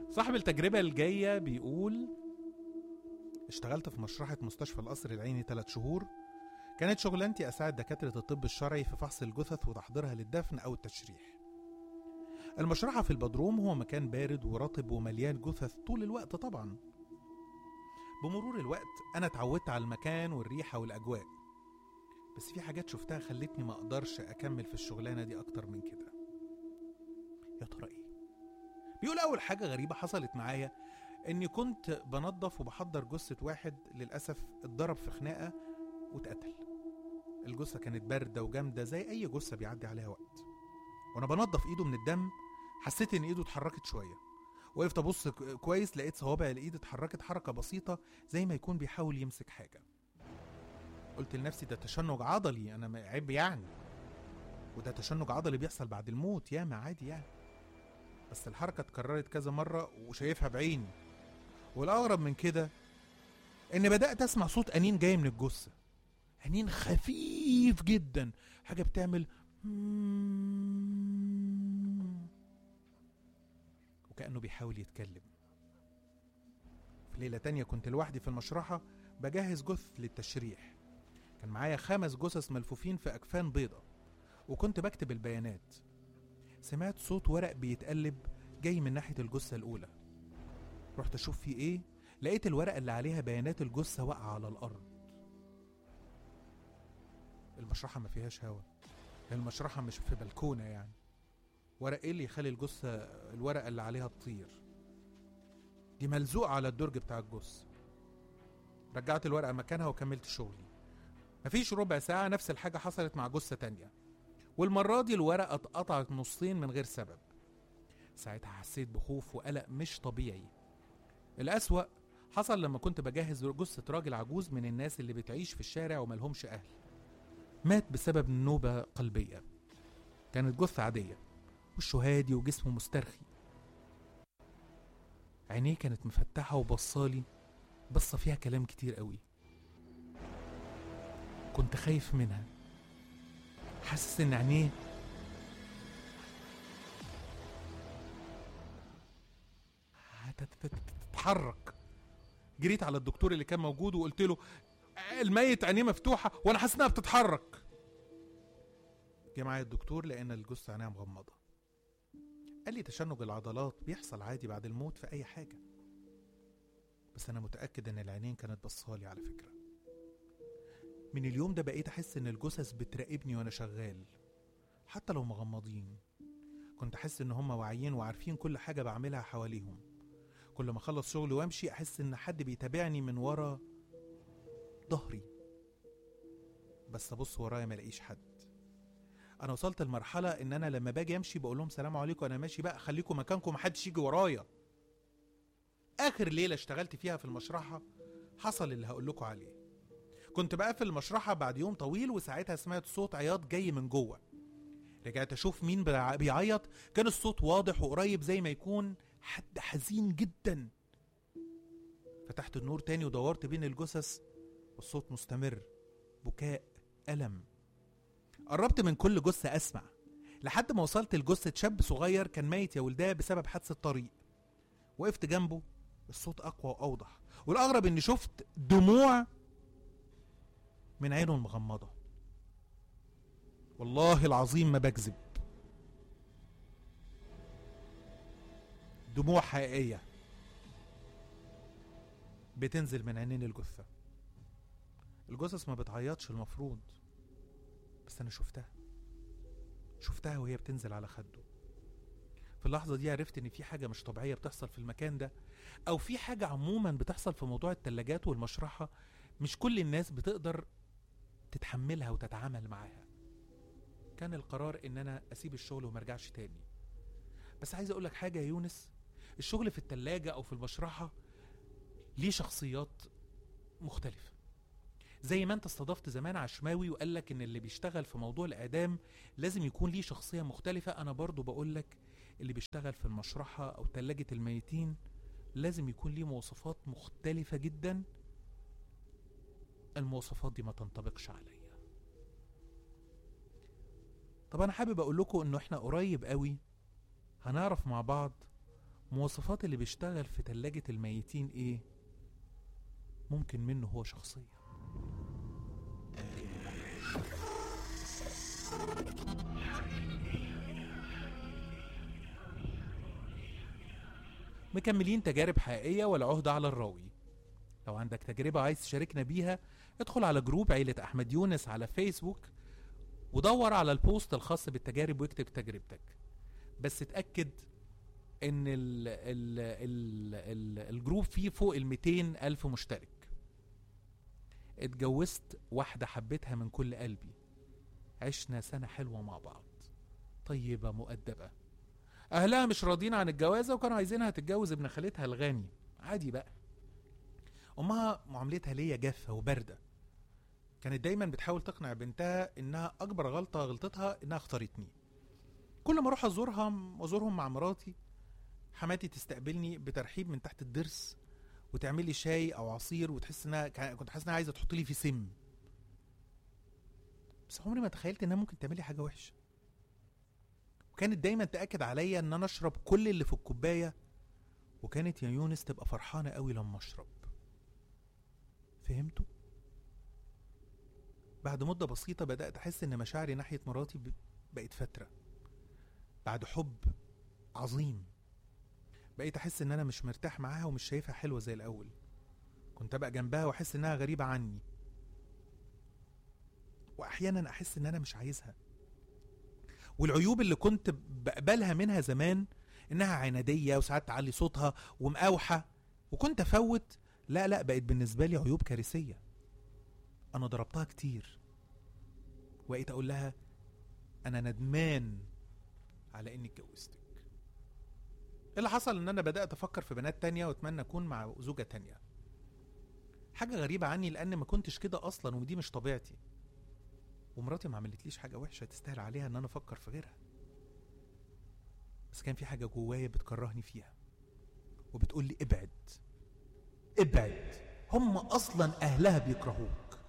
صاحب التجربة الجاية بيقول اشتغلت في مشرحة مستشفى القصر العيني ثلاث شهور كانت شغلانتي أساعد دكاترة الطب الشرعي في فحص الجثث وتحضيرها للدفن أو التشريح المشرحة في البدروم هو مكان بارد ورطب ومليان جثث طول الوقت طبعا بمرور الوقت أنا اتعودت على المكان والريحة والأجواء بس في حاجات شفتها خلتني ما أقدرش أكمل في الشغلانة دي أكتر من كده يا ترى إيه؟ بيقول أول حاجة غريبة حصلت معايا إني كنت بنظف وبحضر جثة واحد للأسف اتضرب في خناقة واتقتل الجثة كانت باردة وجامدة زي أي جثة بيعدي عليها وقت وأنا بنظف إيده من الدم حسيت إن إيده اتحركت شوية وقفت أبص ك- كويس لقيت صوابع الإيد اتحركت حركة بسيطة زي ما يكون بيحاول يمسك حاجة قلت لنفسي ده تشنج عضلي أنا ما- عيب يعني وده تشنج عضلي بيحصل بعد الموت ياما عادي يعني بس الحركة اتكررت كذا مرة وشايفها بعيني والأغرب من كده إن بدأت أسمع صوت أنين جاي من الجثة أنين خفيف جدا حاجة بتعمل وكأنه بيحاول يتكلم في ليلة تانية كنت لوحدي في المشرحة بجهز جثث للتشريح كان معايا خمس جثث ملفوفين في أكفان بيضة وكنت بكتب البيانات سمعت صوت ورق بيتقلب جاي من ناحية الجثة الأولى رحت أشوف فيه إيه لقيت الورقة اللي عليها بيانات الجثة واقعة على الأرض المشرحة ما فيهاش هوا المشرحة مش في بلكونة يعني ورق ايه اللي يخلي الجثة الورقة اللي عليها تطير دي ملزوقة على الدرج بتاع الجثة رجعت الورقة مكانها وكملت شغلي مفيش ربع ساعة نفس الحاجة حصلت مع جثة تانية والمرة دي الورقة اتقطعت نصين من غير سبب ساعتها حسيت بخوف وقلق مش طبيعي الأسوأ حصل لما كنت بجهز جثة راجل عجوز من الناس اللي بتعيش في الشارع وملهمش أهل مات بسبب نوبة قلبية كانت جثة عادية وشه هادي وجسمه مسترخي عينيه كانت مفتحة وبصالي بصة فيها كلام كتير قوي كنت خايف منها حاسس ان عينيه هتتحرك جريت على الدكتور اللي كان موجود وقلت له الميت عينيه مفتوحة وانا حاسس انها بتتحرك جه معايا الدكتور لان الجثة عينيها مغمضة قال لي تشنج العضلات بيحصل عادي بعد الموت في اي حاجة بس انا متأكد ان العينين كانت بصالي على فكرة من اليوم ده بقيت احس ان الجثث بتراقبني وانا شغال حتى لو مغمضين كنت احس ان هم واعيين وعارفين كل حاجة بعملها حواليهم كل ما اخلص شغل وامشي احس ان حد بيتابعني من ورا ظهري بس ابص ورايا ما الاقيش حد انا وصلت لمرحله ان انا لما باجي امشي بقول لهم سلام عليكم انا ماشي بقى خليكم مكانكم محدش يجي ورايا اخر ليله اشتغلت فيها في المشرحه حصل اللي هقول لكم عليه كنت بقفل المشرحه بعد يوم طويل وساعتها سمعت صوت عياط جاي من جوه رجعت اشوف مين بيع- بيعيط كان الصوت واضح وقريب زي ما يكون حد حزين جدا فتحت النور تاني ودورت بين الجثث والصوت مستمر بكاء ألم قربت من كل جثة أسمع لحد ما وصلت لجثة شاب صغير كان ميت يا ولداه بسبب حادثة طريق وقفت جنبه الصوت أقوى وأوضح والأغرب إني شفت دموع من عينه المغمضة والله العظيم ما بكذب دموع حقيقية بتنزل من عينين الجثة الجثث ما بتعيطش المفروض بس انا شفتها شفتها وهي بتنزل على خده في اللحظة دي عرفت ان في حاجة مش طبيعية بتحصل في المكان ده او في حاجة عموما بتحصل في موضوع التلاجات والمشرحة مش كل الناس بتقدر تتحملها وتتعامل معاها كان القرار ان انا اسيب الشغل ومرجعش تاني بس عايز اقولك حاجة يا يونس الشغل في التلاجة او في المشرحة ليه شخصيات مختلفة زي ما انت استضفت زمان عشماوي وقال لك ان اللي بيشتغل في موضوع الاعدام لازم يكون ليه شخصيه مختلفه انا برضو بقول لك اللي بيشتغل في المشرحه او تلاجة الميتين لازم يكون ليه مواصفات مختلفه جدا المواصفات دي ما تنطبقش عليا طب انا حابب اقول لكم انه احنا قريب قوي هنعرف مع بعض مواصفات اللي بيشتغل في تلاجة الميتين ايه ممكن منه هو شخصيا مكملين تجارب حقيقية والعهدة على الراوي لو عندك تجربة عايز تشاركنا بيها ادخل على جروب عيلة أحمد يونس على فيسبوك ودور على البوست الخاص بالتجارب واكتب تجربتك بس اتأكد ان ال ال ال ال الجروب فيه فوق ال 200 ألف مشترك اتجوزت واحدة حبيتها من كل قلبي عشنا سنة حلوة مع بعض طيبة مؤدبة أهلها مش راضيين عن الجوازة وكانوا عايزينها تتجوز ابن خالتها الغني عادي بقى أمها معاملتها ليا جافة وباردة كانت دايما بتحاول تقنع بنتها إنها أكبر غلطة غلطتها إنها اختارتني كل ما أروح أزورها وأزورهم مع مراتي حماتي تستقبلني بترحيب من تحت الضرس وتعمل لي شاي او عصير وتحس انها كان- كنت حاسس انها عايزه تحط لي في سم بس عمري ما تخيلت انها ممكن تعمل لي حاجه وحشه وكانت دايما تاكد عليا ان انا اشرب كل اللي في الكوبايه وكانت يا يونس تبقى فرحانه قوي لما اشرب فهمتوا بعد مده بسيطه بدات احس ان مشاعري ناحيه مراتي ب- بقت فتره بعد حب عظيم بقيت احس ان انا مش مرتاح معاها ومش شايفها حلوه زي الاول كنت ابقى جنبها واحس انها غريبه عني واحيانا احس ان انا مش عايزها والعيوب اللي كنت بقبلها منها زمان انها عناديه وساعات تعلي صوتها ومقاوحه وكنت افوت لا لا بقت بالنسبه لي عيوب كارثيه انا ضربتها كتير وبقيت اقول لها انا ندمان على اني اتجوزتك اللي حصل ان انا بدات افكر في بنات تانية واتمنى اكون مع زوجة تانية حاجة غريبة عني لان ما كنتش كده اصلا ودي مش طبيعتي ومراتي ما عملتليش حاجة وحشة تستاهل عليها ان انا افكر في غيرها بس كان في حاجة جوايا بتكرهني فيها وبتقول لي ابعد ابعد هم اصلا اهلها بيكرهوك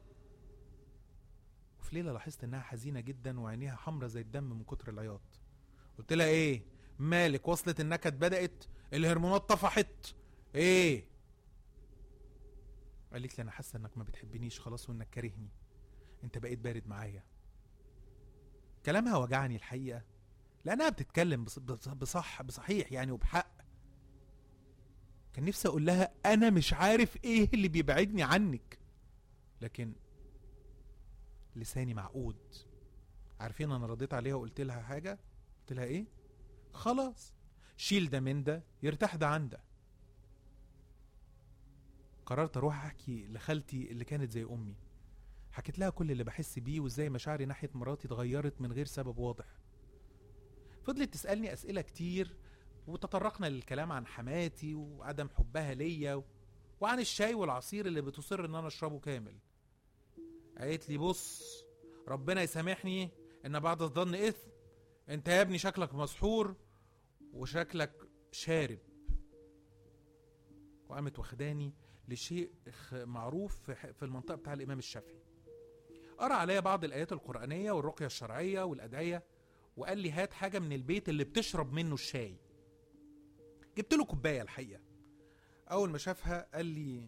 وفي ليلة لاحظت انها حزينة جدا وعينيها حمرة زي الدم من كتر العياط قلت لها ايه مالك وصلت النكد بدأت الهرمونات طفحت ايه قالت لي انا حاسه انك ما بتحبنيش خلاص وانك كارهني انت بقيت بارد معايا كلامها وجعني الحقيقه لانها بتتكلم بص- بص- بصح بصحيح يعني وبحق كان نفسي اقول لها انا مش عارف ايه اللي بيبعدني عنك لكن لساني معقود عارفين انا رديت عليها وقلت لها حاجه قلت لها ايه خلاص شيل ده من ده يرتاح ده عن ده قررت اروح احكي لخالتي اللي كانت زي امي حكيت لها كل اللي بحس بيه وازاي مشاعري ناحيه مراتي اتغيرت من غير سبب واضح فضلت تسالني اسئله كتير وتطرقنا للكلام عن حماتي وعدم حبها ليا و... وعن الشاي والعصير اللي بتصر ان انا اشربه كامل قالت لي بص ربنا يسامحني ان بعد الظن اثم انت يا ابني شكلك مسحور وشكلك شارب وقامت واخداني لشيء خ- معروف في ح- في المنطقه بتاع الامام الشافعي قرا عليا بعض الايات القرانيه والرقيه الشرعيه والادعيه وقال لي هات حاجه من البيت اللي بتشرب منه الشاي جبت له كوبايه الحقيقه اول ما شافها قال لي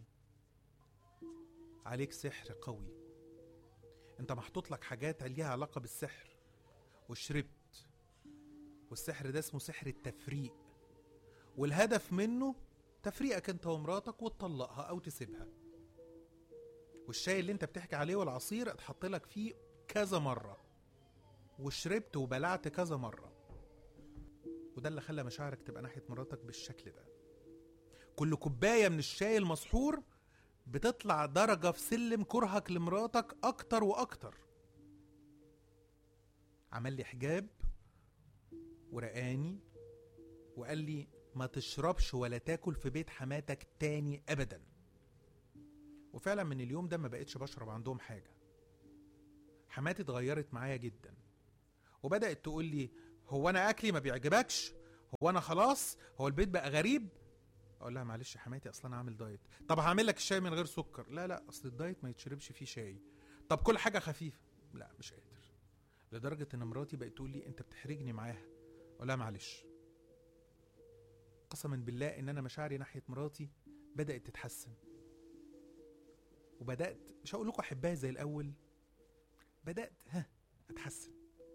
عليك سحر قوي انت محطوط لك حاجات ليها علاقه بالسحر وشربت والسحر ده اسمه سحر التفريق والهدف منه تفريقك انت ومراتك وتطلقها او تسيبها والشاي اللي انت بتحكي عليه والعصير اتحط لك فيه كذا مره وشربت وبلعت كذا مره وده اللي خلى مشاعرك تبقى ناحيه مراتك بالشكل ده كل كوبايه من الشاي المسحور بتطلع درجه في سلم كرهك لمراتك اكتر واكتر عمل لي حجاب ورقاني وقال لي ما تشربش ولا تاكل في بيت حماتك تاني ابدا وفعلا من اليوم ده ما بقتش بشرب عندهم حاجه حماتي اتغيرت معايا جدا وبدات تقول لي هو انا اكلي ما بيعجبكش هو انا خلاص هو البيت بقى غريب اقول لها معلش يا حماتي اصلا انا عامل دايت طب هعمل لك الشاي من غير سكر لا لا اصل الدايت ما يتشربش فيه شاي طب كل حاجه خفيفه لا مش قادر لدرجه ان مراتي بقت تقول لي انت بتحرجني معاها اقول لها معلش قسما بالله ان انا مشاعري ناحيه مراتي بدات تتحسن وبدات مش هقول لكم احبها زي الاول بدات ها اتحسن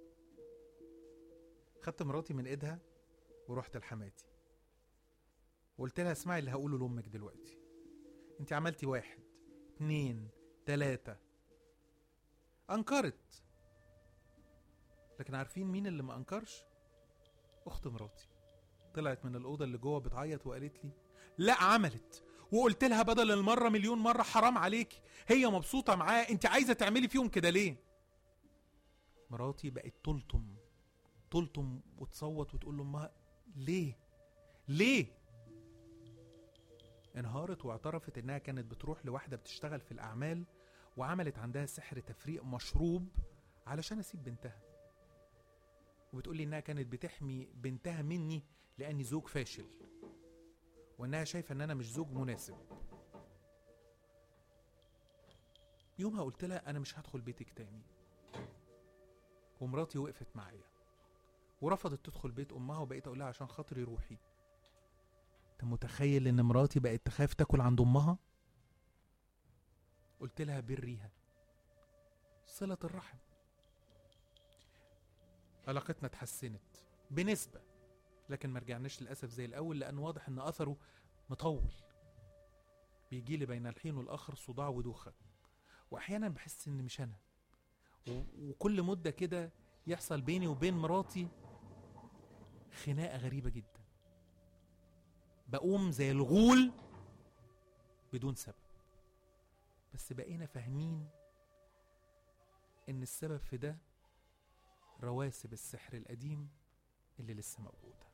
خدت مراتي من ايدها ورحت لحماتي وقلت لها اسمعي اللي هقوله لامك دلوقتي انت عملتي واحد اتنين تلاتة انكرت لكن عارفين مين اللي ما انكرش اخت مراتي طلعت من الاوضه اللي جوه بتعيط وقالت لي لا عملت وقلت لها بدل المره مليون مره حرام عليكي هي مبسوطه معاه انت عايزه تعملي فيهم كده ليه مراتي بقت تلطم تلطم وتصوت وتقول لامها ليه ليه انهارت واعترفت انها كانت بتروح لواحده بتشتغل في الاعمال وعملت عندها سحر تفريق مشروب علشان اسيب بنتها وبتقول لي انها كانت بتحمي بنتها مني لاني زوج فاشل وانها شايفه ان انا مش زوج مناسب يومها قلت لها انا مش هدخل بيتك تاني ومراتي وقفت معايا ورفضت تدخل بيت امها وبقيت اقول لها عشان خاطري روحي انت متخيل ان مراتي بقت تخاف تاكل عند امها قلت لها بريها صلة الرحم علاقتنا اتحسنت بنسبة لكن ما رجعناش للأسف زي الأول لأن واضح إن أثره مطول بيجي لي بين الحين والآخر صداع ودوخة وأحيانا بحس إن مش أنا و- وكل مدة كده يحصل بيني وبين مراتي خناقة غريبة جدا بقوم زي الغول بدون سبب بس بقينا فاهمين ان السبب في ده رواسب السحر القديم اللي لسه موجوده